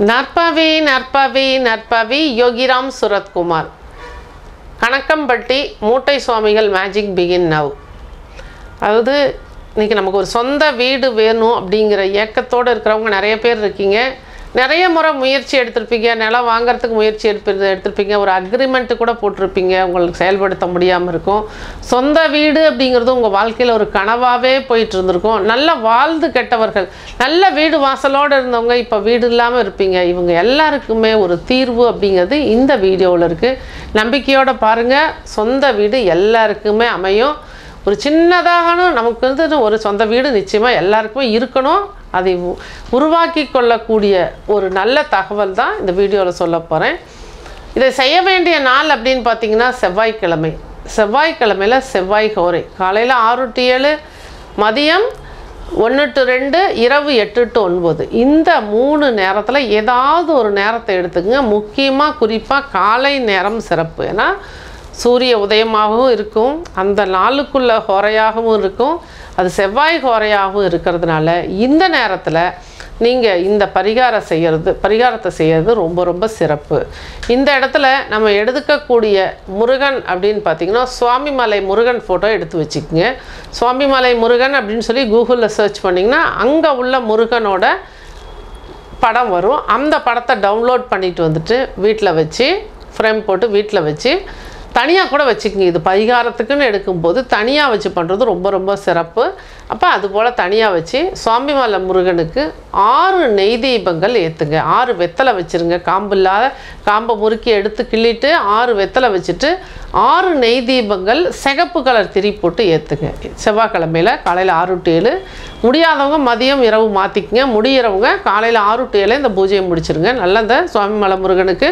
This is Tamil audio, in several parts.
நற்பவி நற்பவி நற்பவி யோகிராம் சுரத்குமார் கணக்கம்பட்டி மூட்டை சுவாமிகள் மேஜிக் பிகின் நவ் அதாவது இன்றைக்கி நமக்கு ஒரு சொந்த வீடு வேணும் அப்படிங்கிற ஏக்கத்தோடு இருக்கிறவங்க நிறைய பேர் இருக்கீங்க நிறைய முறை முயற்சி எடுத்திருப்பீங்க நிலம் வாங்குறதுக்கு முயற்சி எடுப்பது எடுத்திருப்பீங்க ஒரு அக்ரிமெண்ட்டு கூட போட்டிருப்பீங்க உங்களுக்கு செயல்படுத்த முடியாமல் இருக்கும் சொந்த வீடு அப்படிங்கிறது உங்கள் வாழ்க்கையில் ஒரு கனவாகவே போயிட்டு இருந்திருக்கும் நல்லா வாழ்ந்து கெட்டவர்கள் நல்ல வீடு வாசலோடு இருந்தவங்க இப்போ வீடு இல்லாமல் இருப்பீங்க இவங்க எல்லாருக்குமே ஒரு தீர்வு அப்படிங்கிறது இந்த வீடியோவில் இருக்குது நம்பிக்கையோடு பாருங்கள் சொந்த வீடு எல்லாருக்குமே அமையும் ஒரு சின்னதாகணும் நமக்கு வந்து ஒரு சொந்த வீடு நிச்சயமாக எல்லாருக்குமே இருக்கணும் அதை உ- உருவாக்கி கொள்ளக்கூடிய ஒரு நல்ல தகவல் தான் இந்த வீடியோவில் சொல்ல போகிறேன் இதை செய்ய வேண்டிய நாள் அப்படின்னு பார்த்தீங்கன்னா செவ்வாய்க்கிழமை செவ்வாய்க்கிழமையில் செவ்வாய் ஹோரை காலையில் ஆறு டு ஏழு மதியம் ஒன்று டு ரெண்டு இரவு எட்டு டு ஒன்பது இந்த மூணு நேரத்தில் ஏதாவது ஒரு நேரத்தை எடுத்துக்கங்க முக்கியமாக குறிப்பாக காலை நேரம் சிறப்பு ஏன்னா சூரிய உதயமாகவும் இருக்கும் அந்த நாளுக்குள்ள ஹோரையாகவும் இருக்கும் அது செவ்வாய் ஹோரையாகவும் இருக்கிறதுனால இந்த நேரத்தில் நீங்கள் இந்த பரிகாரம் செய்கிறது பரிகாரத்தை செய்கிறது ரொம்ப ரொம்ப சிறப்பு இந்த இடத்துல நம்ம எடுக்கக்கூடிய முருகன் அப்படின்னு பார்த்தீங்கன்னா சுவாமிமலை முருகன் ஃபோட்டோ எடுத்து வச்சுக்கோங்க சுவாமிமலை முருகன் அப்படின்னு சொல்லி கூகுளில் சர்ச் பண்ணிங்கன்னா அங்கே உள்ள முருகனோட படம் வரும் அந்த படத்தை டவுன்லோட் பண்ணிட்டு வந்துட்டு வீட்டில் வச்சு ஃப்ரேம் போட்டு வீட்டில் வச்சு தனியாக கூட வச்சுக்கோங்க இது பரிகாரத்துக்குன்னு எடுக்கும்போது தனியாக வச்சு பண்ணுறது ரொம்ப ரொம்ப சிறப்பு அப்போ அதுபோல் தனியாக வச்சு சுவாமிமலை முருகனுக்கு ஆறு நெய் தீபங்கள் ஏற்றுங்க ஆறு வெத்தலை வச்சுருங்க காம்பு இல்லாத காம்பை முறுக்கி எடுத்து கிள்ளிட்டு ஆறு வெத்தலை வச்சுட்டு ஆறு நெய் தீபங்கள் சிகப்பு கலர் திரி போட்டு ஏற்றுங்க செவ்வாய்க்கிழமையில் காலையில் ஆறு டு ஏழு முடியாதவங்க மதியம் இரவு மாற்றிக்கங்க முடியிறவங்க காலையில் ஆறு டு ஏழு இந்த பூஜையை முடிச்சிருங்க நல்ல இந்த சுவாமிமலை முருகனுக்கு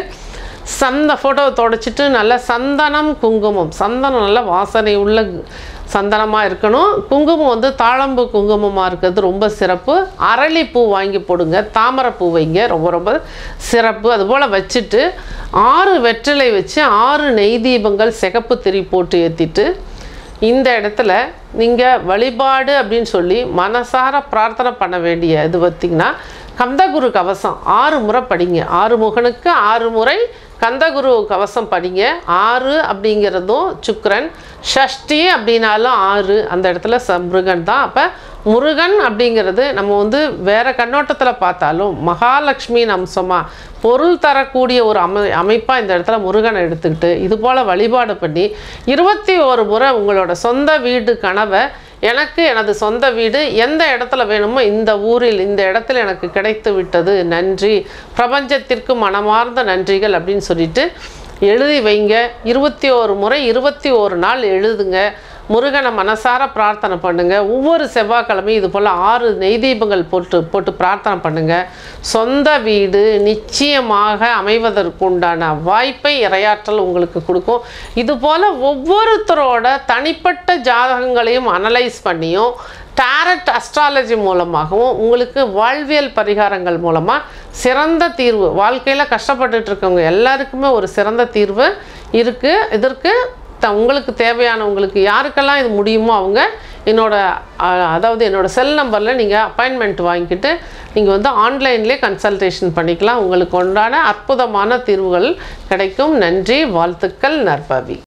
சந்த ஃபோட்டோவை தொடச்சிட்டு நல்ல சந்தனம் குங்குமம் சந்தனம் நல்ல வாசனை உள்ள சந்தனமாக இருக்கணும் குங்குமம் வந்து தாழம்பு குங்குமமாக இருக்கிறது ரொம்ப சிறப்பு அரளிப்பூ வாங்கி போடுங்க தாமரைப்பூ வைங்க ரொம்ப ரொம்ப சிறப்பு அதுபோல் வச்சுட்டு ஆறு வெற்றிலை வச்சு ஆறு நெய் தீபங்கள் சிகப்பு திரி போட்டு ஏற்றிட்டு இந்த இடத்துல நீங்கள் வழிபாடு அப்படின்னு சொல்லி மனசார பிரார்த்தனை பண்ண வேண்டிய இது பார்த்திங்கன்னா கந்தகுரு கவசம் ஆறு முறை படிங்க ஆறு முகனுக்கு ஆறு முறை கந்தகுரு கவசம் படிங்க ஆறு அப்படிங்கிறதும் சுக்கிரன் ஷஷ்டி அப்படின்னாலும் ஆறு அந்த இடத்துல ச முருகன் தான் அப்போ முருகன் அப்படிங்கிறது நம்ம வந்து வேறு கண்ணோட்டத்தில் பார்த்தாலும் மகாலட்சுமியின் அம்சமாக பொருள் தரக்கூடிய ஒரு அமை அமைப்பாக இந்த இடத்துல முருகனை எடுத்துக்கிட்டு இது போல் வழிபாடு பண்ணி இருபத்தி ஒரு முறை உங்களோட சொந்த வீடு கனவை எனக்கு எனது சொந்த வீடு எந்த இடத்துல வேணுமோ இந்த ஊரில் இந்த இடத்துல எனக்கு கிடைத்து விட்டது நன்றி பிரபஞ்சத்திற்கு மனமார்ந்த நன்றிகள் அப்படின்னு சொல்லிட்டு எழுதி வைங்க இருபத்தி ஒரு முறை இருபத்தி ஒரு நாள் எழுதுங்க முருகனை மனசார பிரார்த்தனை பண்ணுங்க ஒவ்வொரு செவ்வாய்க்கிழமையும் இது போல் ஆறு நெய் தீபங்கள் போட்டு போட்டு பிரார்த்தனை பண்ணுங்க சொந்த வீடு நிச்சயமாக அமைவதற்குண்டான வாய்ப்பை இரையாற்றல் உங்களுக்கு கொடுக்கும் இது போல் ஒவ்வொருத்தரோட தனிப்பட்ட ஜாதகங்களையும் அனலைஸ் பண்ணியும் டேரட் அஸ்ட்ராலஜி மூலமாகவும் உங்களுக்கு வாழ்வியல் பரிகாரங்கள் மூலமாக சிறந்த தீர்வு வாழ்க்கையில் கஷ்டப்பட்டுட்டு இருக்கவங்க எல்லாருக்குமே ஒரு சிறந்த தீர்வு இருக்குது இதற்கு த உங்களுக்கு தேவையானவங்களுக்கு யாருக்கெல்லாம் இது முடியுமோ அவங்க என்னோட அஹ், அதாவது என்னோட செல் நம்பரில் நீங்கள் அப்பாயின்மெண்ட் வாங்கிக்கிட்டு நீங்கள் வந்து ஆன்லைன்லேயே கன்சல்டேஷன் பண்ணிக்கலாம் உங்களுக்கு உண்டான அற்புதமான தீர்வுகள் கிடைக்கும் நன்றி வாழ்த்துக்கள் நற்பவி